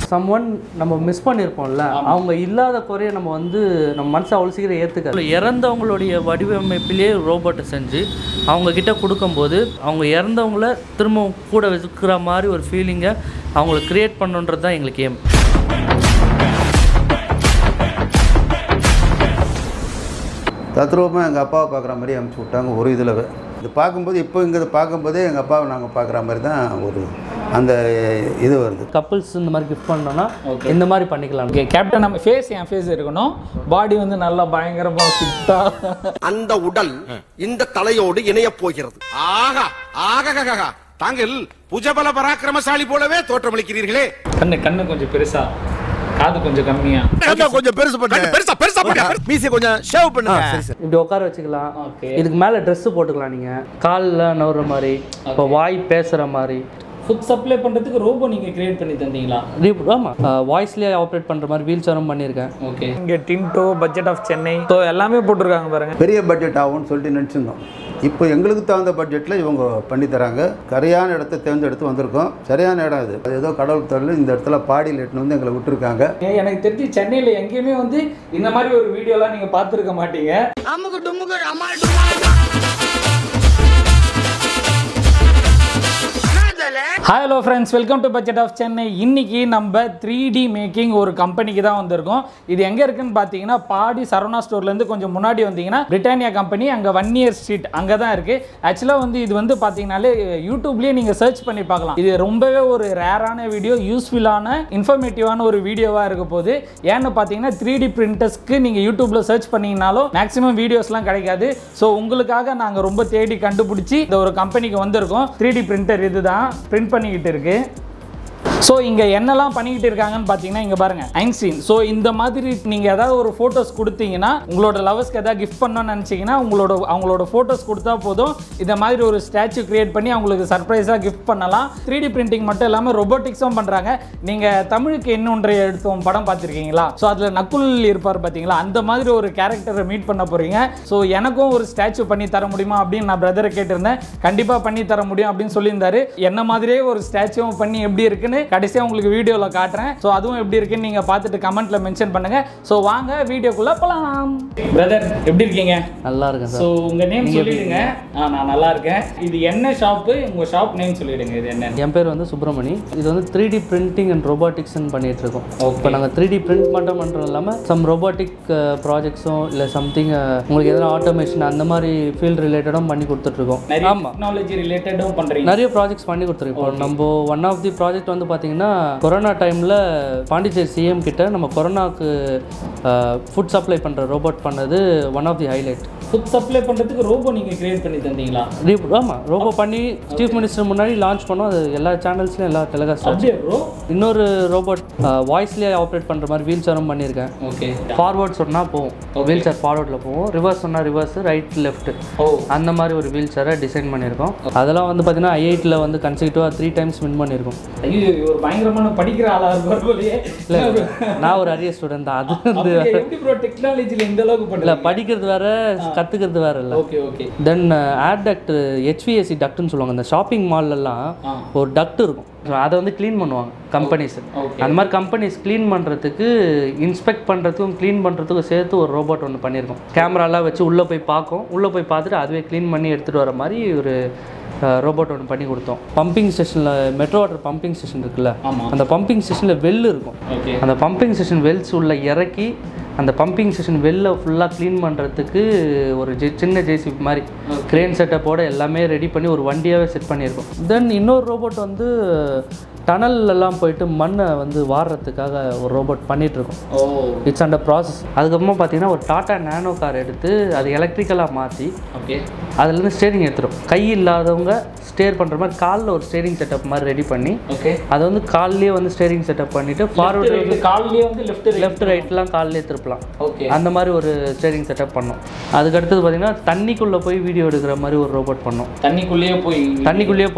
Someone நம்ம miss பண்ணியிருப்போம்ல அவங்க இல்லாத குறைய நம்ம வந்து நம்ம மனசை அவ்வளோ சீக்கிரம் ஏற்றுக்க இறந்தவங்களுடைய வடிவமைப்பிலேயே ரோபோட்டை செஞ்சு அவங்க கிட்ட கொடுக்கும்போது அவங்க இறந்தவங்கள திரும்ப கூட வச்சுக்கிற மாதிரி ஒரு ஃபீலிங்கை அவங்களுக்கு க்ரியேட் பண்ணுன்றது தான் எங்களுக்கு ஏம் தத்ரூபமாக எங்கள் அப்பாவை பார்க்குற மாதிரி அனுப்பிச்சி விட்டாங்க ஒரு இதில் இது பார்க்கும்போது இப்போ இங்கே பார்க்கும்போதே எங்கள் அப்பாவை நாங்கள் பார்க்குற மாதிரி தான் ஒரு அந்த இது வருது கப்புள்ஸ் இந்த மாதிரி கிஃப்ட் பண்ணோன்னா இந்த மாதிரி பண்ணிக்கலாம் ஓகே கேப்டன் நம்ம ஃபேஸ் என் ஃபேஸ் இருக்கணும் பாடி வந்து நல்லா பயங்கரமா ஃபிட்டா அந்த உடல் இந்த தலையோடு இணையப் போகிறது ஆகா ஆகா தாங்கள் புஜபல பராக்கிரமசாலி போலவே தோற்றமளிக்கிறீர்களே கண்ணு கண்ணு கொஞ்சம் பெருசா காது கொஞ்சம் கம்மியா கொஞ்சம் பெருசு பண்ணு பெருசா பெருசா பண்ணு மீசி கொஞ்சம் ஷேவ் பண்ணுங்க இப்படி உட்கார வச்சுக்கலாம் Okay. இதுக்கு மேலே ட்ரெஸ்ஸு போட்டுக்கலாம் நீங்கள் காலில் நவுற மாதிரி இப்போ வாய் பேசுகிற மாதிரி ஃபுட் சப்ளை பண்றதுக்கு ரோபோ நீங்க கிரியேட் பண்ணி தந்தீங்களா ஆமாம் வாய்ஸ்லேயே ஆப்ரேட் பண்ணுற மாதிரி வீல் சேரும் பண்ணியிருக்கேன் ஓகே இங்க டின்டோ பட்ஜெட் ஆஃப் சென்னை ஸோ எல்லாமே போட்டிருக்காங்க பாருங்க பெரிய பட்ஜெட் ஆகும்னு சொல்லிட்டு நினச்சிருந்தோம் இப்போ எங்களுக்கு தகுந்த பட்ஜெட்டில் இவங்க பண்ணி தராங்க சரியான இடத்த தேர்ந்தெடுத்து வந்திருக்கோம் சரியான இடம் இது அது ஏதோ கடவுள் தொழில் இந்த இடத்துல பாடியில் எட்டுன்னு வந்து எங்களை விட்டுருக்காங்க ஏன் எனக்கு தெரிஞ்சு சென்னையில எங்கேயுமே வந்து இந்த மாதிரி ஒரு வீடியோலாம் நீங்க பார்த்துருக்க மாட்டீங்க hi hello friends welcome to budget of Chennai இன்னைக்கு நம்ம த்ரீ டி மேக்கிங் ஒரு கம்பெனிக்கு தான் வந்திருக்கோம் இது எங்கே இருக்குன்னு பார்த்தீங்கன்னா பாடி சரவணா ஸ்டோர்லேருந்து கொஞ்சம் முன்னாடி வந்தீங்கன்னா பிரிட்டானியா கம்பெனி அங்கே ஒன் இயர் ஸ்ட்ரீட் அங்கே தான் இருக்குது ஆக்சுவலாக வந்து இது வந்து பார்த்தீங்கனாலே யூடியூப்லேயே நீங்கள் சர்ச் பண்ணி பார்க்கலாம் இது ரொம்பவே ஒரு ரேரான வீடியோ யூஸ்ஃபுல்லான இன்ஃபர்மேட்டிவான ஒரு வீடியோவாக இருக்க போகுது ஏன்னு பார்த்தீங்கன்னா த்ரீ டி பிரிண்டர்ஸ்க்கு நீங்கள் யூடியூப்பில் சர்ச் பண்ணீங்கனாலும் மேக்ஸிமம் வீடியோஸ்லாம் கிடைக்காது ஸோ உங்களுக்காக நாங்கள் ரொம்ப தேடி கண்டுபிடிச்சி இந்த ஒரு கம்பெனிக்கு வந்திருக்கோம் த்ரீ டி பிரிண்டர் இதுதான் பிரிண்ட் பண்ணிக்கிட்டு இருக்கு ஸோ இங்கே என்னெல்லாம் பண்ணிக்கிட்டு இருக்காங்கன்னு பார்த்தீங்கன்னா இங்கே பாருங்க ஐன்ஸ்டீன் ஸோ இந்த மாதிரி நீங்கள் ஏதாவது ஒரு ஃபோட்டோஸ் கொடுத்தீங்கன்னா உங்களோட லவர்ஸ்க்கு ஏதாவது கிஃப்ட் பண்ணணும்னு நினச்சிங்கன்னா உங்களோட அவங்களோட ஃபோட்டோஸ் கொடுத்தா போதும் இந்த மாதிரி ஒரு ஸ்டாச்சு கிரியேட் பண்ணி அவங்களுக்கு சர்ப்ரைஸாக கிஃப்ட் பண்ணலாம் த்ரீ டி பிரிண்டிங் மட்டும் இல்லாமல் ரொபோட்டிக்ஸும் பண்ணுறாங்க நீங்கள் தமிழுக்கு இன்னொன்றை எடுத்தோம் படம் பார்த்துருக்கீங்களா ஸோ அதில் நக்குல் இருப்பார் பார்த்தீங்களா அந்த மாதிரி ஒரு கேரக்டரை மீட் பண்ண போகிறீங்க ஸோ எனக்கும் ஒரு ஸ்டாச்சு பண்ணி தர முடியுமா அப்படின்னு நான் பிரதரை கேட்டிருந்தேன் கண்டிப்பாக பண்ணி தர முடியும் அப்படின்னு சொல்லியிருந்தாரு என்ன மாதிரியே ஒரு ஸ்டாச்சுவும் பண்ணி எப்படி இருக்குன்னு கடைசியாக உங்களுக்கு வீடியோவில் காட்டுறேன் ஸோ அதுவும் எப்படி இருக்குன்னு நீங்கள் பார்த்துட்டு கமெண்ட்ல மென்ஷன் பண்ணுங்க ஸோ வாங்க வீடியோக்குள்ளே போகலாம் பிரதர் எப்படி இருக்கீங்க நல்லா இருக்கேன் ஸோ சார் உங்கள் நேம் சொல்லிடுங்க ஆ நான் நல்லா இருக்கேன் இது என்ன ஷாப்பு உங்கள் ஷாப் நேம் சொல்லிடுங்க இது என்ன என் பேர் வந்து சுப்பிரமணி இது வந்து த்ரீ டி பிரிண்டிங் அண்ட் ரொபாட்டிக்ஸ்னு பண்ணிட்டு இருக்கோம் Okay. இப்போ நாங்கள் த்ரீ டி பிரிண்ட் மட்டும் பண்ணுறோம் இல்லாமல் சம் ரொபாட்டிக் ப்ராஜெக்ட்ஸும் இல்லை சம்திங் உங்களுக்கு எதனா ஆட்டோமேஷன் அந்த மாதிரி ஃபீல்ட் ரிலேட்டடும் பண்ணி கொடுத்துட்ருக்கோம் நிறைய ஆமாம் டெக்னாலஜி ரிலேட்டடும் பண்ணுறீங்க நிறைய ப்ராஜெக்ட்ஸ் பண்ணி கொடுத்துருக்கோம் இப்போ நம்ம ஒன் ஆஃப் தி ப்ராஜெக்ட் வந்து பார்த்தீங்கன்னா கொரோனா டைமில் பாண்டிச்சேரி சிஎம் கிட்ட நம்ம கொரோனாக்கு ஃபுட் சப்ளை பண்ணுற ரோபோட் பண்ணது one of the highlight food supply பண்ணுறதுக்கு ரோபோ நீங்கள் கிரியேட் பண்ணி தந்தீங்களா ஆமாம் ரோபோ பண்ணி சீஃப் மினிஸ்டர் முன்னாடி லான்ச் பண்ணோம் அது எல்லா சேனல்ஸ்லையும் எல்லா டெலிகாஸ்ட் அப்படியே ப்ரோ இன்னொரு ரோபோட் வாய்ஸ்லேயே ஆப்ரேட் பண்ணுற மாதிரி வீல் சேரும் பண்ணியிருக்கேன் ஓகே ஃபார்வர்ட் சொன்னால் போகும் வீல் சேர் ஃபார்வர்டில் போகும் ரிவர்ஸ் சொன்னால் ரிவர்ஸ் ரைட் லெஃப்ட் ஓ அந்த மாதிரி ஒரு வீல் சேரை டிசைன் பண்ணியிருக்கோம் அதெல்லாம் வந்து பார்த்தீங்கன்னா ஐஐடியில் வந்து கன்சிக்யூட்டிவாக த்ரீ டைம்ஸ் வின் பண்ணியிருக்கோம் ஐயோ ஒரு பயங்கரமான படிக்கிற ஆளா இருப்பார் போலயே இல்லை நான் ஒரு அரிய ஸ்டூடெண்ட் தான் அது வந்து அப்படியே எப்படி ப்ரோ டெக்னாலஜில இந்த அளவுக்கு இல்லை பண்ணல படிக்கிறது வேற கற்றுக்கிறது வேற இல்லை okay okay then air duct HVSC டக்ட்னு சொல்லுவாங்க இந்த ஷாப்பிங் மால்லலாம் ஆ. ஒரு டக்ட் இருக்கும் So அதை வந்து க்ளீன் பண்ணுவாங்க கம்பெனிஸ் Okay. அந்த மாதிரி கம்பெனிஸ் க்ளீன் பண்ணுறதுக்கு இன்ஸ்பெக்ட் பண்ணுறதுக்கும் க்ளீன் பண்ணுறதுக்கும் சேர்த்து ஒரு ரோபோட் ஒன்று பண்ணியிருக்கோம் கேமராலாம் வச்சு உள்ளே போய் பார்க்கும் உள்ளே போய் பார்த்துட்டு அதுவே க்ளீன் பண்ணி எடுத்துகிட்டு வர மாதிரி ஒரு ரோபோட் ஒன்று பண்ணி கொடுத்தோம் பம்பிங் ஸ்டேஷனில் மெட்ரோ வாட்டர் பம்பிங் ஸ்டேஷன் இருக்குல்ல ஆமா. அந்த பம்பிங் ஸ்டேஷனில் வெல் இருக்கும் ஓகே அந்த பம்பிங் ஸ்டேஷன் வெல்ஸ் உள்ள இறக்கி அந்த பம்பிங் ஸ்டேஷன் வெல்ல ஃபுல்லாக க்ளீன் பண்ணுறதுக்கு ஒரு ஜெ சின்ன ஜேசிபி மாதிரி க்ரேன் செட்டப்போட எல்லாமே ரெடி பண்ணி ஒரு வண்டியாகவே செட் பண்ணியிருக்கோம் தென் இன்னொரு ரோபோட் வந்து tunnel எல்லாம் போயிட்டு மண்ணை வந்து வாடுறதுக்காக ஒரு ரோபோட் பண்ணிகிட்ருக்கோம் ஓ இட்ஸ் அண்டர் ப்ராசஸ் அதுக்கப்புறமா பார்த்தீங்கன்னா ஒரு டாட்டா நேனோ கார் எடுத்து அது எலக்ட்ரிக்கலாக மாற்றி ஓகே அதுலேருந்து ஸ்டேரிங் எடுத்துரும் கை இல்லாதவங்க ஸ்டேர் பண்ணுற மாதிரி காலில் ஒரு ஸ்டேரிங் செட்டப் மாதிரி ரெடி பண்ணி ஓகே அதை வந்து கால்லேயே வந்து ஸ்டேரிங் செட்டப் பண்ணிவிட்டு ஃபார்வர்டு கால்லயே வந்து லெஃப்ட் லெஃப்ட் ரைட்லாம் கால்லே திருப்பலாம் ஓகே அந்த மாதிரி ஒரு ஸ்டேரிங் செட்டப் பண்ணோம் அதுக்கு அடுத்தது பார்த்தீங்கன்னா தண்ணிக்குள்ளே போய் வீடியோ எடுக்கிற மாதிரி ஒரு ரோபோட் பண்ணோம் தண்ணிக்குள்ளேயே போய் தண்ணிக்குள்ளேயே போகும்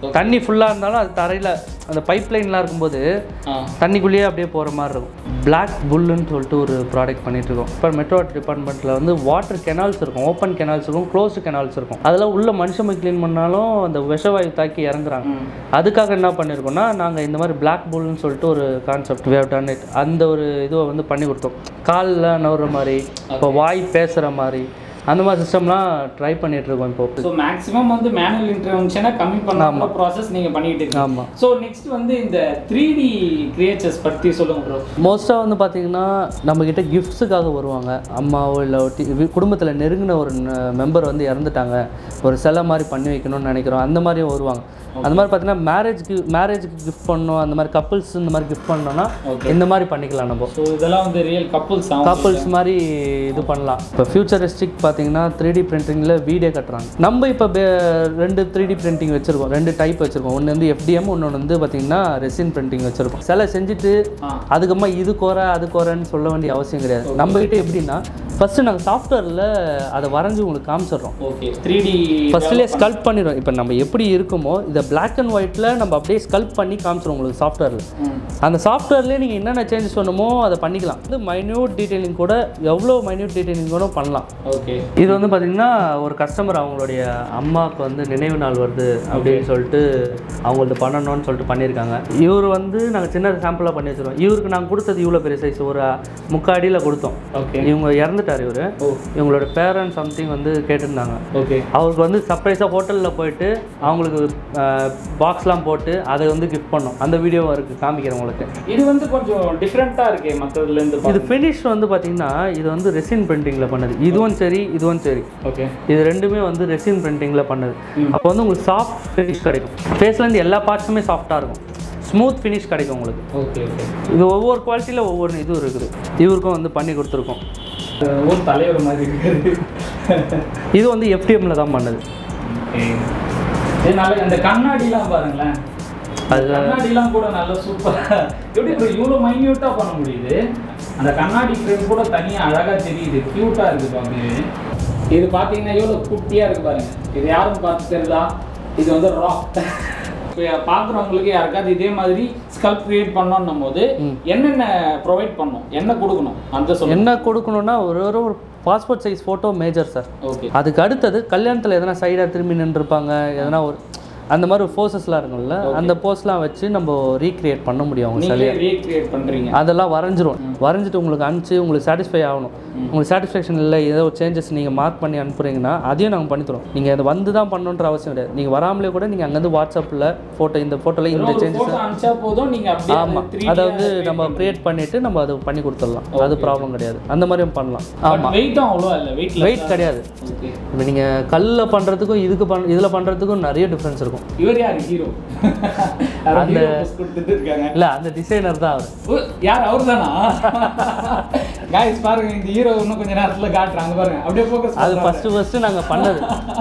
தண்ணி ஃபுல்லாக இருந்தாலும் அது தரையில் அந்த பைப் லைன்லாம் இருக்கும்போது ஆ தண்ணிக்குள்ளேயே அப்படியே போகிற மாதிரி இருக்கும் Black புல்லுன்னு சொல்லிட்டு ஒரு ப்ராடக்ட் பண்ணிட்டு இருக்கோம் இப்போ மெட்ரோ டிபார்ட்மெண்ட்டில் வந்து வாட்டர் கெனால்ஸ் இருக்கும் ஓப்பன் கெனால்ஸ் இருக்கும் க்ளோஸ்டு கெனால்ஸ் இருக்கும் அதெல்லாம் உள்ள மனுஷன் போய் க்ளீன் பண்ணாலும் அந்த விஷவாயு தாக்கி இறங்குறாங்க அதுக்காக என்ன பண்ணியிருக்கோம்னா நாங்கள் இந்த மாதிரி Black புல்லுன்னு சொல்லிட்டு ஒரு கான்செப்ட் வேவ் டன் இட் அந்த ஒரு இதுவை வந்து பண்ணி கொடுத்தோம் காலில் நவுற மாதிரி இப்போ வாய் பேசுகிற மாதிரி அந்த மாதிரி சிஸ்டம்லாம் ட்ரை பண்ணிட்டு இருக்கோம் இப்போ ஸோ மேக்ஸிமம் வந்து மேனுவல் இன்டர்வென்ஷனை கம்மி பண்ண ப்ராசஸ் நீங்கள் பண்ணிட்டு இருக்கீங்க ஆமாம் ஸோ நெக்ஸ்ட் வந்து இந்த த்ரீ டி கிரியேச்சர்ஸ் பற்றி சொல்லுங்க ப்ரோ மோஸ்ட்டாக வந்து பார்த்தீங்கன்னா நம்மக்கிட்ட கிஃப்ட்ஸுக்காக வருவாங்க அம்மாவோ இல்லை குடும்பத்தில் நெருங்கின ஒரு மெம்பர் வந்து இறந்துட்டாங்க ஒரு சிலை மாதிரி பண்ணி வைக்கணும்னு நினைக்கிறோம் அந்த மாதிரியும் வருவாங்க அந்த மாதிரி பார்த்தீங்கன்னா மேரேஜ்க்கு மேரேஜுக்கு கிஃப்ட் பண்ணணும் அந்த மாதிரி கப்புள்ஸ் இந்த மாதிரி கிஃப்ட் பண்ணோம்னா இந்த மாதிரி பண்ணிக்கலாம் நம்ம ஸோ இதெல்லாம் வந்து ரியல் கப்புள்ஸ் கப்புள்ஸ் மாதிரி இது பண்ணலாம் இப்போ ஃபியூச்சரிஸ்டிக் பார்த்தீங்கன்னா த்ரீ டி பிரிண்டிங்கில் வீடே கட்டுறாங்க நம்ம இப்போ ரெண்டு த்ரீ டி பிரிண்டிங் வச்சுருக்கோம் ரெண்டு டைப் வச்சுருக்கோம் ஒன்று வந்து எஃப்டிஎம் இன்னொன்று வந்து பார்த்தீங்கன்னா ரெசின் பிரிண்டிங் வச்சுருக்கோம் சிலை செஞ்சுட்டு ஆ. அதுக்கப்புறமா இது குறை அது குறைன்னு சொல்ல வேண்டிய அவசியம் கிடையாது நம்மகிட்ட எப்படின்னா ஃபஸ்ட்டு நாங்கள் சாஃப்ட்வேரில் அதை வரைஞ்சி உங்களுக்கு காமிச்சிடுறோம் ஓகே த்ரீ டி ஃபஸ்ட்லேயே ஸ்கல்ப் பண்ணிடுவோம் இப்போ நம்ம எப்படி இருக்குமோ இதை Black அண்ட் ஒயிட்டில் நம்ம அப்படியே ஸ்கல்ப் பண்ணி காமிச்சிடும் உங்களுக்கு சாஃப்ட்வேரில் அந்த சாஃப்ட்வேர்லேயே நீங்கள் என்னென்ன சேஞ்சஸ் பண்ணுமோ அதை பண்ணிக்கலாம் இது மைன்யூட் டீட்டெயிலிங் கூட எவ்வளோ மைன்யூட் டீட்டெயிலிங் கூட பண்ணலாம் ஓகே இது வந்து பார்த்தீங்கன்னா ஒரு கஸ்டமர் அவங்களுடைய அம்மாவுக்கு வந்து நினைவு நாள் வருது அப்படின்னு சொல்லிட்டு அவங்களுக்கு பண்ணணும்னு சொல்லிட்டு பண்ணியிருக்காங்க இவர் வந்து நாங்கள் சின்ன சாம்பிளாக பண்ணி வச்சிருவோம் இவருக்கு நாங்கள் கொடுத்தது இவ்வளோ பெரிய சைஸ் ஒரு முக்காடியில் கொடுத்தோம் ஓகே இவங்க இறந்துட்டார் இவர் ஓ இவங்களோட பேரண்ட் சம்திங் வந்து கேட்டிருந்தாங்க ஓகே அவருக்கு வந்து சர்ப்ரைஸாக ஹோட்டலில் போயிட்டு அவங்களுக்கு பாக்ஸ்லாம் போட்டு அதை வந்து கிஃப்ட் பண்ணோம் அந்த வீடியோ இருக்குது காமிக்கிறேன் உங்களுக்கு இது வந்து கொஞ்சம் டிஃப்ரெண்ட்டாக இருக்கே மற்றதுலேருந்து இது ஃபினிஷ் வந்து பார்த்தீங்கன்னா இது வந்து ரெசின் பிரிண்டிங்கில் பண்ணது இதுவும் சரி இதுவும் சரி ஓகே இது ரெண்டுமே வந்து ரெசின் பிரிண்டிங்கில் பண்ணது அப்போ வந்து உங்களுக்கு சாஃப்ட் ஃபினிஷ் கிடைக்கும் ஃபேஸ்லேருந்து எல்லா பார்ட்ஸுமே சாஃப்டாக இருக்கும் ஸ்மூத் ஃபினிஷ் கிடைக்கும் உங்களுக்கு ஓகே ஓகே இது ஒவ்வொரு குவாலிட்டியில் ஒவ்வொரு இது இருக்குது இவருக்கும் வந்து பண்ணி கொடுத்துருக்கோம் ஒரு தலைவர் மாதிரி இருக்குது இது வந்து எஃப்டிஎம்மில் தான் பண்ணது இதனால இந்த கண்ணாடிலாம் பாருங்களேன் அது கண்ணாடிலாம் கூட நல்லா சூப்பராக எப்படி இப்போ இவ்வளோ மைன்யூட்டாக பண்ண முடியுது அந்த கண்ணாடி ஃப்ரேம் கூட தனியாக அழகாக தெரியுது க்யூட்டாக இருக்குது பார்க்கவே இது பார்த்தீங்கன்னா எவ்வளோ குட்டியாக இருக்கு பாருங்க இது யாரும் பார்த்து தெரியுதா இது வந்து ராக் இப்போ பார்க்குறவங்களுக்கு யாருக்காவது இதே மாதிரி ஸ்கல்ப் கிரியேட் பண்ணோன்னும் போது என்னென்ன ப்ரொவைட் பண்ணணும் என்ன கொடுக்கணும் அந்த சொல்லுங்க என்ன கொடுக்கணும்னா ஒரு ஒரு ஒரு passport size photo major sir okay அதுக்கு அடுத்தது கல்யாணத்தில் எதனா சைடாக திரும்பி நின்றுருப்பாங்க எதனா ஒரு அந்த மாதிரி ஃபோர்ஸஸ்லாம் இருக்கும்ல அந்த போஸ்லாம் வச்சு நம்ம ரீக்ரியேட் பண்ண முடியும் அவங்க நீங்களே சிலையை ரீக்ரியேட் பண்ணுறீங்க அதெல்லாம் வரைஞ்சிரும் வரைஞ்சிட்டு உங்களுக்கு அனுப்பிச்சு உங்களுக்கு சாட்டிஸ்ஃபை ஆகணும் உங்களுக்கு சாட்டிஸ்ஃபேக்ஷன் இல்லை ஏதோ ஒரு சேஞ்சஸ் நீங்கள் மார்க் பண்ணி அனுப்புறீங்கன்னா அதையும் நாங்கள் பண்ணி தரோம் நீங்கள் அதை வந்து தான் பண்ணணுன்ற அவசியம் கிடையாது நீங்கள் வராமலே கூட நீங்கள் அங்கேருந்து வாட்ஸ்அப்பில் ஃபோட்டோ இந்த ஃபோட்டோவில் இந்த சேஞ்சஸ் ஃபோட்டோ அனுப்பிச்சா போதும் நீங்கள் அப்படியே ஆமாம் அதை வந்து நம்ம க்ரியேட் பண்ணிவிட்டு நம்ம அதை பண்ணி கொடுத்துடலாம் அது ப்ராப்ளம் கிடையாது அந்த மாதிரியும் பண்ணலாம் ஆமாம் வெயிட்டும் அவ்வளோ இல்லை வெயிட்ல வெயிட் கிடையாது ஓகே இப்போ நீங்கள் கல்லில் பண்ணுறதுக்கும் இதுக்கு பண் இதில் பண்ணுறதுக்கும் நிறைய டிஃப்ரென்ஸ் இருக்கும் இவர் யார் ஹீரோ அந்த- கொடுத்துட்டு இருக்காங்க இல்லை அந்த டிசைனர் தான் அவர் ஓ, யார் அவர் தானா காய்ஸ் பாருங்க இந்த ஹீரோ இன்னும் கொஞ்ச நேரத்துல காட்டுறாங்க பாருங்க அப்படியே ஃபோக்கஸ் அது ஃபஸ்ட்டு ஃபஸ்ட்டு நாங்கள் பண்ணது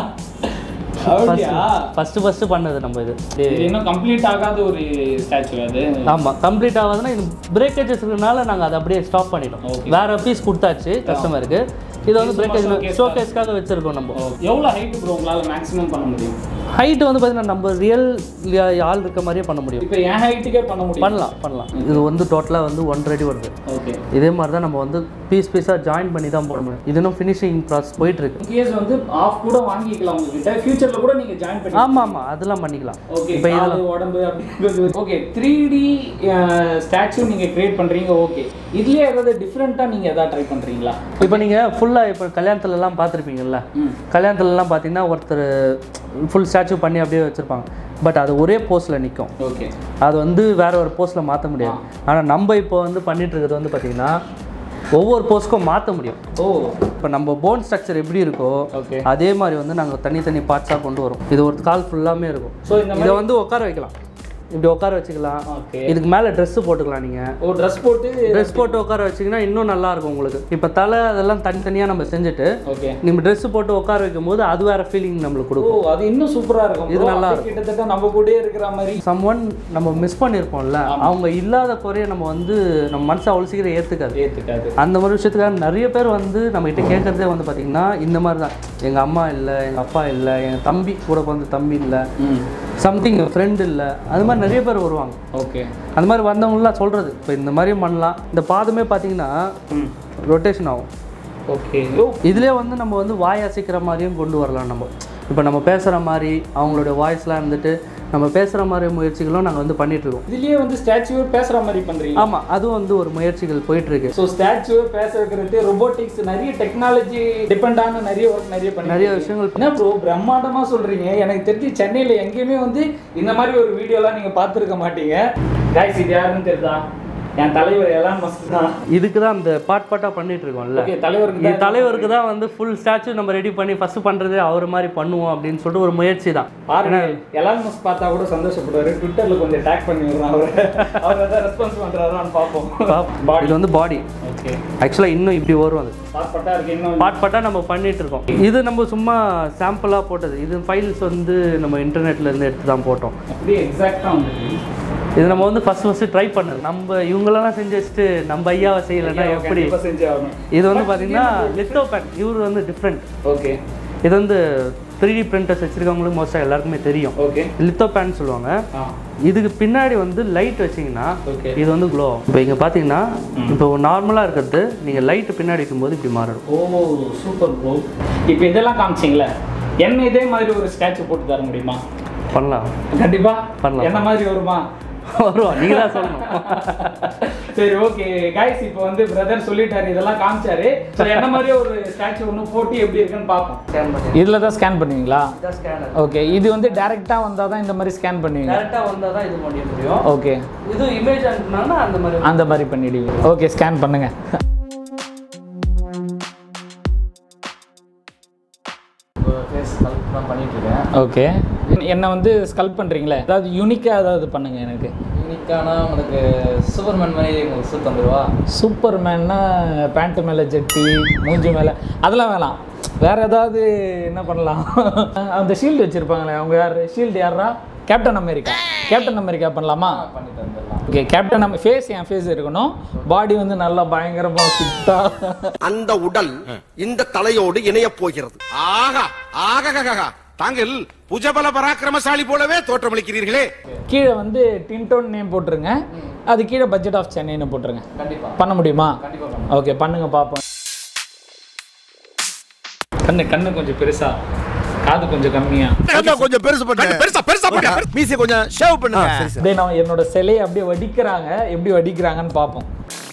அப்படியா ஃபஸ்ட்டு ஃபஸ்ட்டு பண்ணது நம்ம இது இது இன்னும் கம்ப்ளீட் ஆகாத ஒரு ஸ்டாச்சு அது ஆமாம் கம்ப்ளீட் ஆகாதுன்னா இது பிரேக்கேஜஸ் இருக்கனால நாங்கள் அதை அப்படியே ஸ்டாப் பண்ணிட்டோம் Okay. வேற பீஸ் கொடுத்தாச்சு கஸ்டமருக்கு இது வந்து பிரேக்கேஜ் showcase ஷோகேஸ்க்காக வச்சுருக்கோம் நம்ம எவ்வளோ ஹைட் ப்ரோ உங்களால மேக்ஸிமம் பண்ண முடியும் ஹைட் வந்து பார்த்தீங்கன்னா நம்ம ரியல் ஆள் இருக்க மாதிரியே பண்ண முடியும் இப்போ என் ஹைட்டுக்கே பண்ண முடியும் பண்ணலாம் பண்ணலாம் இது வந்து டோட்டலாக வந்து ஒன் ரெடி வருது ஓகே இதே மாதிரி தான் நம்ம வந்து பீஸ் பீஸாக ஜாயின் பண்ணி தான் போட முடியும் இது இன்னும் ஃபினிஷிங் ப்ராசஸ் போயிட்டு இருக்கு கேஸ் வந்து ஆஃப் கூட வாங்கிக்கலாம் உங்ககிட்ட ஃபியூச்சர்ல கூட நீங்க ஜாயின் பண்ணி ஆமாம் ஆமாம் அதெல்லாம் பண்ணிக்கலாம் ஓகே இப்போ காலு உடம்பு அப்படி ஓகே த்ரீ டி ஸ்டாச்சு நீங்க கிரியேட் பண்றீங்க ஓகே இதுலயே ஏதாவது டிஃப்ரெண்ட்டாக நீங்க எதாவது ட்ரை பண்றீங்களா இப்போ நீங்கள் ஃபுல்லாக இப்போ கல்யாணத்துலலாம் பார்த்துருப்பீங்கல்ல ம் கல்யாணத்துலலாம் பார்த்தீங்கன்னா ஒருத்தர் ஃபுல் ஸ்டாச்சு பண்ணி அப்படியே வச்சுருப்பாங்க பட் அது ஒரே போஸ்டில் நிற்கும் ஓகே அது வந்து வேற ஒரு போஸ்ட்டில் மாற்ற முடியாது ஆனால் நம்ம இப்போ வந்து பண்ணிட்டு இருக்கிறது வந்து பார்த்தீங்கன்னா ஒவ்வொரு போஸ்ட்க்கும் மாற்ற முடியும் ஓ இப்போ நம்ம போன் ஸ்ட்ரக்சர் எப்படி இருக்கோ ஓகே அதே மாதிரி வந்து நாங்கள் தனித்தனி பார்ட்ஸாக கொண்டு வரோம் இது ஒரு கால் ஃபுல்லாமே இருக்கும் ஸோ இந்த இதை வந்து உட்கார வைக்கலாம் இப்படி உட்கார வச்சுக்கலாம் ஓகே இதுக்கு மேலே ட்ரெஸ்ஸு போட்டுக்கலாம் நீங்கள் ஓ ட்ரெஸ் போட்டு ட்ரெஸ் போட்டு உட்கார வச்சிங்கன்னா இன்னும் நல்லா இருக்கும் உங்களுக்கு இப்போ தலை அதெல்லாம் தனித்தனியாக நம்ம செஞ்சுட்டு ஓகே நம்ம ட்ரெஸ் போட்டு உட்கார வைக்கும் போது அது வேற ஃபீலிங் நம்மளுக்கு ஓ கொடுக்கும் அது இன்னும் சூப்பரா இருக்கும் இது bro. நல்லா அப்படியே கிட்டத்தட்ட நம்ம கூடயே இருக்கிற மாதிரி சம்ஒன் நம்ம மிஸ் பண்ணியிருப்போம்ல அவங்க இல்லாத குறைய நம்ம வந்து நம்ம மனசு அவ்வளோ சீக்கிரம் ஏற்றுக்காது ஏத்துக்காது அந்த மாதிரி விஷயத்துக்காக நிறைய பேர் வந்து நம்ம கிட்ட கேட்குறதே வந்து பார்த்திங்கன்னா இந்த மாதிரி தான் எங்கள் அம்மா இல்லை எங்கள் அப்பா இல்லை எங்கள் தம்பி கூட வந்து தம்பி இல்லை ம் சம்திங் ஃப்ரெண்ட் இல்லை அது மாதிரி நிறைய பேர் வருவாங்க ஓகே அந்த மாதிரி வந்தவங்களாம் சொல்கிறது இப்போ இந்த மாதிரி பண்ணலாம் இந்த பாதமே பார்த்தீங்கன்னா ரொட்டேஷன் ஆகும் ஓகே ஓ இதுலேயே வந்து நம்ம வந்து வாய் அசைக்கிற மாதிரியும் கொண்டு வரலாம் நம்ம இப்போ நம்ம பேசுகிற மாதிரி அவங்களுடைய வாய்ஸ்லாம் இருந்துட்டு நம்ம பேசுகிற மாதிரி முயற்சிகளும் நாங்கள் வந்து பண்ணிகிட்ருக்கோம் இதுலயே வந்து ஸ்டாச்சுவே பேசுற மாதிரி பண்றீங்க ஆமாம் அதுவும் வந்து ஒரு முயற்சிகள் போயிட்டுருக்கு ஸோ ஸ்டாச்சு பேச வைக்கிறது ரொபோட்டிக்ஸ் நிறைய டெக்னாலஜி டிபெண்டான நிறைய ஒர்க் நிறைய பண்ணி நிறைய விஷயங்கள் என்ன ப்ரோ பிரம்மாண்டமா சொல்றீங்க எனக்கு தெரிஞ்சு சென்னையில எங்கேயுமே வந்து இந்த மாதிரி ஒரு வீடியோலாம் நீங்க பார்த்துருக்க மாட்டீங்க கைஸ் இது யாருன்னு தெரியுதா என் தலைவர் எல்லாம் மஸ்ட் தான் இதுக்கு தான் அந்த பாட் பாட்டாக பண்ணிட்டு இருக்கோம்ல ஓகே தலைவருக்கு இது தலைவருக்கு தான் வந்து ஃபுல் ஸ்டாச்சு நம்ம ரெடி பண்ணி ஃபர்ஸ்ட் பண்ணுறது அவர் மாதிரி பண்ணுவோம் அப்படின்னு சொல்லிட்டு ஒரு முயற்சி தான் பாருங்க எலான் மஸ்க் பார்த்தா கூட சந்தோஷப்படுவாரு ட்விட்டர்ல கொஞ்சம் டேக் பண்ணி விடுறோம் அவர் அவர் ஏதாவது ரெஸ்பான்ஸ் பண்றாரான்னு பார்ப்போம் இது வந்து பாடி ஓகே ஆக்சுவலாக இன்னும் இப்படி வரும் அது பாட்பட்டா இருக்கு இன்னும் பாட் பாட்டாக நம்ம பண்ணிட்டு இருக்கோம் இது நம்ம சும்மா சாம்பிளாக போட்டது இது ஃபைல்ஸ் வந்து நம்ம இன்டர்நெட்ல இருந்து எடுத்து தான் போட்டோம் அப்படியே எக்ஸாக்டா வந்து இது நம்ம வந்து ஃபர்ஸ்ட் ஃபர்ஸ்ட் ட்ரை பண்ணது நம்ம இவங்களெல்லாம் செஞ்சு வச்சுட்டு நம்ம ஐயாவை செய்யலைன்னா எப்படி கண்டிப்பா செஞ்சு ஆகணும் இது வந்து பார்த்தீங்கன்னா லித்தோ பேன் இவர் வந்து டிஃப்ரெண்ட் ஓகே இது வந்து த்ரீ டி பிரிண்டர்ஸ் வச்சிருக்கவங்களுக்கு மோஸ்ட்டாக எல்லாருக்குமே தெரியும் ஓகே லித்தோ பேன் சொல்லுவாங்க ஆ இதுக்கு பின்னாடி வந்து லைட் வச்சிங்கன்னா Okay. இது வந்து க்ளோ இப்போ இங்கே பார்த்தீங்கன்னா இப்போ நார்மலாக இருக்கிறது நீங்கள் லைட் பின்னாடி இருக்கும்போது இப்படி மாறிடும் ஓ சூப்பர் ப்ரோ இப்போ இதெல்லாம் காமிச்சிங்களே என்ன இதே மாதிரி ஒரு ஸ்டாச்சு போட்டு தர முடியுமா பண்ணலாம் கண்டிப்பா பண்ணலாம். என்ன மாதிரி வருமா வருவா நீங்கள் தான் சொல்லணும் சரி ஓகே கைஸ் இப்போ வந்து பிரதர் சொல்லிட்டாரு இதெல்லாம் காமிச்சாரு ஸோ என்ன மாதிரி ஒரு ஸ்டாச்சு ஒன்று போட்டு எப்படி இருக்குன்னு பார்ப்போம் ஸ்கேன் பண்ணி இதில் தான் ஸ்கேன் பண்ணுவீங்களா இதான் ஸ்கேனர் ஓகே இது வந்து டேரெக்டாக வந்தால் தான் இந்த மாதிரி ஸ்கேன் பண்ணுவீங்க டேரெக்டாக வந்தால் தான் இது பண்ண முடியும் ஓகே இது இமேஜ் அனுப்புனாங்கன்னா அந்த மாதிரி அந்த மாதிரி பண்ணிடுவீங்க ஓகே ஸ்கேன் பண்ணுங்க தான் பண்ணிட்டு இருக்கேன் ஓகே என்ன வந்து ஸ்கல்ப் பண்ணுறீங்களே அதாவது யூனிக்காக ஏதாவது பண்ணுங்க எனக்கு யூனிக்கானா உங்களுக்கு சூப்பர்மேன் மாதிரி உங்களுக்கு சூட் வந்துருவா சூப்பர்மேன்னா பேண்ட்டு மேலே ஜெட்டி மூஞ்சி மேலே அதெல்லாம் வேணாம் வேற ஏதாவது என்ன பண்ணலாம் அந்த ஷீல்டு வச்சுருப்பாங்களே அவங்க யார் ஷீல்டு யாரா கேப்டன் அமெரிக்கா கேப்டன் அமெரிக்கா பண்ணலாமா பண்ணி தந்துடலாம் ஓகே கேப்டன் நம்ம ஃபேஸ் என் ஃபேஸ் இருக்கணும் பாடி வந்து நல்லா பயங்கரமாக ஃபிட்டா அந்த உடல் இந்த தலையோடு இணைய போகிறது ஆகா ஆகா தாங்கள் புஜபல பராக்கிரமசாலி போலவே தோற்றமளிக்கிறீர்களே கீழே வந்து டின்டோன் நேம் போட்டுருங்க அது கீழே பட்ஜெட் ஆஃப் சென்னைன்னு போட்டுருங்க கண்டிப்பா பண்ண முடியுமா கண்டிப்பா பண்ணலாம். ஓகே பண்ணுங்க பார்ப்போம் கண்ணு கண்ணு கொஞ்சம் பெருசா காது கொஞ்சம் கம்மியா கொஞ்சம் பெருசு பண்ணு பெருசா பெருசா பண்ணு மீசி கொஞ்சம் ஷேவ் பண்ணுங்க அப்படியே நான் என்னோட சிலையை அப்படியே வடிக்கிறாங்க எப்படி வடிக்கிறாங்கன்னு பார்ப்போம்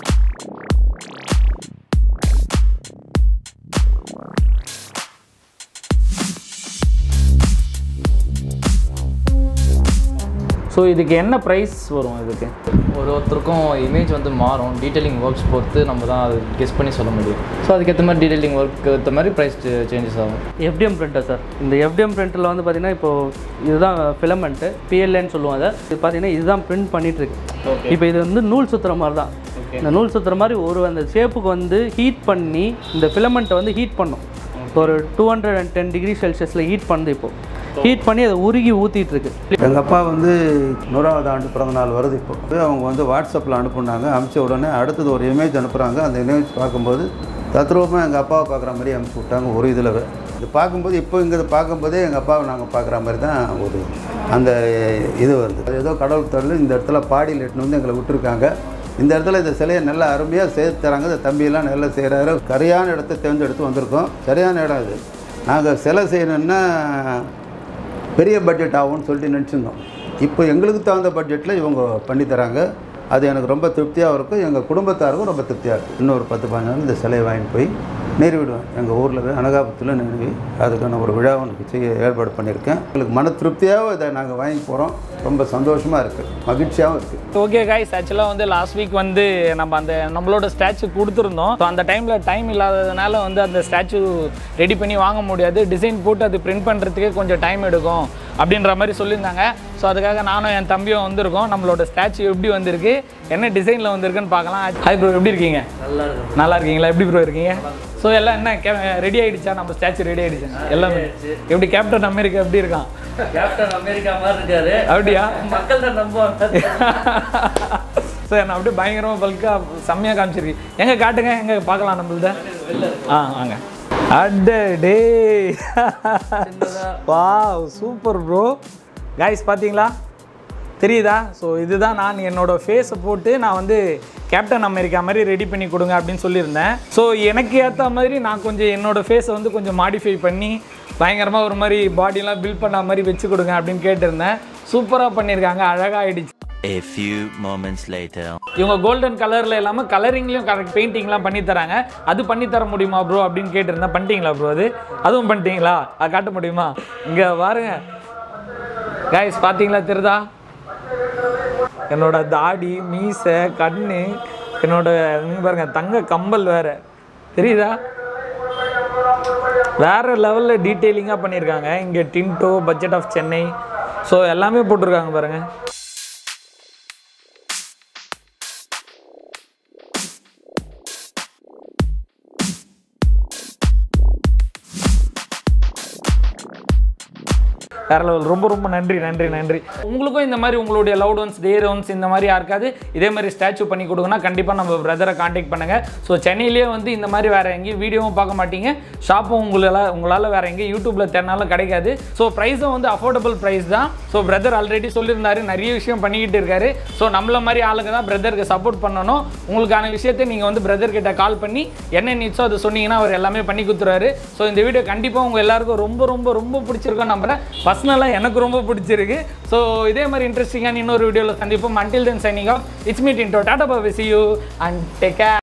ஸோ இதுக்கு என்ன ப்ரைஸ் வரும் இதுக்கு ஒரு ஒருத்தருக்கும் இமேஜ் வந்து மாறும் டீடைலிங் ஒர்க்ஸ் பொறுத்து நம்ம தான் அது கெஸ் பண்ணி சொல்ல முடியும் ஸோ அதுக்கேற்ற மாதிரி டீடைலிங் ஒர்க்கு ஏற்ற மாதிரி ப்ரைஸ் சேஞ்சஸ் ஆகும் எஃப்டிஎம் பிரிண்டர் சார் இந்த எஃப்டிஎம் பிரிண்டரில் வந்து பார்த்தீங்கன்னா இப்போ இதுதான் ஃபிலமெண்ட்டு பிஎல்ஏன்னு சொல்லுவோம் அதை இது பார்த்தீங்கன்னா இதுதான் பிரிண்ட் பண்ணிட்டு இருக்கு இப்போ இது வந்து நூல் சுற்றுற மாதிரி தான் இந்த நூல் சுற்றுற மாதிரி ஒரு அந்த ஷேப்புக்கு வந்து ஹீட் பண்ணி இந்த ஃபிலமெண்ட்டை வந்து ஹீட் பண்ணும் ஒரு two hundred and ten degree செல்சியஸில் ஹீட் பண்ணுது இப்போ ஹீட் பண்ணி அதை உருகி ஊற்றிட்டு இருக்கு எங்கள் அப்பா வந்து நூறாவது ஆண்டு பிறந்த நாள் வருது இப்போ அவங்க வந்து வாட்ஸ்அப்பில் அனுப்புனாங்க அனுப்பிச்ச உடனே அடுத்தது ஒரு இமேஜ் அனுப்புகிறாங்க அந்த இமேஜ் பார்க்கும்போது தத்ரூபமாக எங்கள் அப்பாவை பார்க்குற மாதிரி அனுப்பிச்சி விட்டாங்க ஒரு இதில் இது பார்க்கும்போது இப்போ இங்கே இதை பார்க்கும்போதே எங்கள் அப்பாவை நாங்கள் பார்க்குற மாதிரி தான் ஒரு அந்த இது வருது அது ஏதோ கடவுள் தரல இந்த இடத்துல பாடியில் எட்டுன்னு வந்து எங்களை விட்டுருக்காங்க இந்த இடத்துல இந்த சிலையை நல்லா அருமையாக சேர்த்து தராங்க இந்த தம்பியெல்லாம் நல்லா செய்கிறாரு சரியான இடத்த தேர்ந்தெடுத்து வந்திருக்கோம் சரியான இடம் இது நாங்கள் சிலை செய்யணுன்னா பெரிய பட்ஜெட் ஆகும்னு சொல்லிட்டு நினச்சிருந்தோம் இப்போ எங்களுக்கு தகுந்த பட்ஜெட்டில் இவங்க பண்ணி தராங்க அது எனக்கு ரொம்ப திருப்தியாகவும் இருக்கும் எங்கள் குடும்பத்தாருக்கும் ரொம்ப திருப்தியாக இருக்கும் இன்னொரு பத்து பதினஞ்சு நாள் இந்த சிலையை வாங்கிட்டு போய் நிறுவிடுவேன் எங்கள் ஊரில் போய் அனகாபத்தில் நிறுவி அதுக்கான ஒரு விழா ஒன்று செய்ய ஏற்பாடு பண்ணியிருக்கேன் எங்களுக்கு மன திருப்தியாகவும் இதை நாங்கள் வாங்கி போகிறோம் ரொம்ப சந்தோஷமாக இருக்குது மகிழ்ச்சியாகவும் இருக்குது ஓகே கைஸ் ஆக்சுவலாக வந்து லாஸ்ட் வீக் வந்து நம்ம அந்த நம்மளோட ஸ்டாச்சு கொடுத்துருந்தோம் ஸோ அந்த டைமில் டைம் இல்லாததுனால வந்து அந்த ஸ்டாச்சு ரெடி பண்ணி வாங்க முடியாது டிசைன் போட்டு அது பிரிண்ட் பண்ணுறதுக்கே கொஞ்சம் டைம் எடுக்கும் அப்படின்ற மாதிரி சொல்லியிருந்தாங்க ஸோ அதுக்காக நானும் என் தம்பியும் வந்திருக்கோம் நம்மளோட ஸ்டாச்சு எப்படி வந்திருக்கு என்ன டிசைனில் வந்திருக்குன்னு பார்க்கலாம் ஹாய் ப்ரோ எப்படி இருக்கீங்க நல்லா இருக்கும் நல்லா இருக்கீங்களா எப்படி ப்ரோ இருக்கீங்க ஸோ எல்லாம் என்ன ரெடி ஆயிடுச்சா நம்ம ஸ்டாச்சு ரெடி ஆயிடுச்சா எல்லாமே எப்படி கேப்டன் அமெரிக்கா எப்படி இருக்கான் கேப்டன் அமெரிக்கா மாதிரி இருக்காரு அப்படியா மக்கள் தான் நம்புவாங்க ஸோ என்ன அப்படியே பயங்கரமாக பல்காக செம்மையாக காமிச்சிருக்கு எங்கே காட்டுங்க எங்கே பார்க்கலாம் நம்மள்த ஆ வாங்க அட டே வா சூப்பர் ப்ரோ காய்ஸ் பார்த்தீங்களா தெரியுதா ஸோ இதுதான் நான் என்னோட ஃபேஸை போட்டு நான் வந்து கேப்டன் அமெரிக்கா மாதிரி ரெடி பண்ணி கொடுங்க அப்படின்னு சொல்லியிருந்தேன் ஸோ எனக்கு ஏற்ற மாதிரி நான் கொஞ்சம் என்னோட ஃபேஸை வந்து கொஞ்சம் மாடிஃபை பண்ணி பயங்கரமாக ஒரு மாதிரி பாடியெலாம் பில்ட் பண்ண மாதிரி வச்சு கொடுங்க அப்படின்னு கேட்டிருந்தேன் சூப்பராக பண்ணியிருக்காங்க அழகாக ஆயிடுச்சு A few moments later. இவங்க கோல்டன் கலரில் இல்லாமல் கலரிங்லையும் கரெக்ட் பெயிண்டிங்லாம் பண்ணி தராங்க அது பண்ணி தர முடியுமா ப்ரோ அப்படின்னு கேட்டிருந்தேன் பண்ணிட்டீங்களா ப்ரோ அது அதுவும் பண்ணிட்டீங்களா அது காட்ட முடியுமா இங்கே பாருங்க கைஸ் பார்த்தீங்களா தெரியுதா என்னோட தாடி மீசை கண்ணு என்னோட இங்க பாருங்க தங்க கம்பல் வேற தெரியுதா வேற லெவலில் டீட்டெயிலிங்காக பண்ணியிருக்காங்க இங்கே டின்டோ பட்ஜெட் ஆஃப் சென்னை ஸோ எல்லாமே போட்டிருக்காங்க பாருங்க வேற லெவல் ரொம்ப ரொம்ப நன்றி நன்றி நன்றி உங்களுக்கும் இந்த மாதிரி உங்களுடைய லவுட் ஒன்ஸ் டேர் ஒன்ஸ் இந்த மாதிரி யாருக்காவது இதே மாதிரி ஸ்டாச்சு பண்ணி கொடுங்கன்னா கண்டிப்பாக நம்ம பிரதரை காண்டாக்ட் பண்ணுங்க ஸோ சென்னையிலேயே வந்து இந்த மாதிரி வேற எங்கேயும் வீடியோவும் பார்க்க மாட்டீங்க ஷாப்பும் உங்களால் உங்களால் வேற எங்கேயும் யூடியூப்ல தேடினாலும் கிடைக்காது ஸோ ப்ரைஸும் வந்து அஃபோர்டபுள் ப்ரைஸ் தான் ஸோ பிரதர் ஆல்ரெடி சொல்லியிருந்தாரு நிறைய விஷயம் பண்ணிக்கிட்டு இருக்காரு ஸோ நம்மள மாதிரி ஆளுங்க தான் பிரதருக்கு சப்போர்ட் பண்ணணும் உங்களுக்கான விஷயத்தை நீங்கள் வந்து பிரதர் கிட்ட கால் பண்ணி என்ன நீட்ஸோ அதை சொன்னீங்கன்னா அவர் எல்லாமே பண்ணி கொடுத்துருவாரு ஸோ இந்த வீடியோ கண்டிப்பாக உங்கள் எல்லாருக்கும் ரொம்ப ரொம்ப ரொம்ப பிடிச்சிருக்கும் நம்புறேன் பர்சனலாக எனக்கு ரொம்ப பிடிச்சிருக்கு ஸோ இதே மாதிரி இன்ட்ரெஸ்டிங்கான இன்னொரு வீடியோவில் சந்திப்போம் until then signing off it's meet in Tata Bobby see you and take care